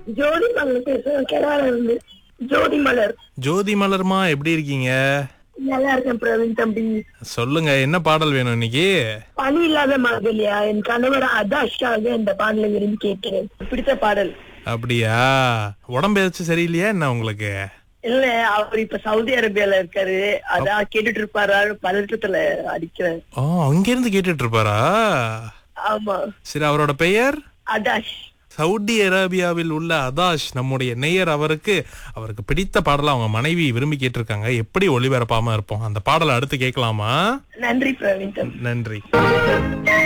ஜோதி மலர் பேசுறேன் கெடால இருந்து ஜோதி மலர் ஜோதி மலர்மா எப்படி இருக்கீங்க நல்லா இருக்கேன் பிரவீன் தம்பி சொல்லுங்க என்ன பாடல் வேணும் இன்னைக்கு பணி இல்லாத மகளியா என் கணவர் அதாஷாக இந்த பாடலை விரும்பி கேட்கிறேன் பிடித்த பாடல் அப்படியா உடம்பு ஏதாச்சும் சரியில்லையா என்ன உங்களுக்கு இல்ல அவர் இப்ப சவுதி அரேபியால இருக்காரு அதான் கேட்டுட்டு இருப்பாரா பதற்றத்துல அடிக்கிறேன் ஓ அங்க இருந்து கேட்டுட்டு இருப்பாரா ஆமா சரி அவரோட பெயர் அதாஷ் சவுதி அரேபியாவில் உள்ள அதாஷ் நம்முடைய நேயர் அவருக்கு அவருக்கு பிடித்த பாடலை அவங்க மனைவி விரும்பி கேட்டிருக்காங்க எப்படி ஒளிபரப்பாம இருப்போம் அந்த பாடலை அடுத்து கேட்கலாமா நன்றி பிரவீன் தம்பி நன்றி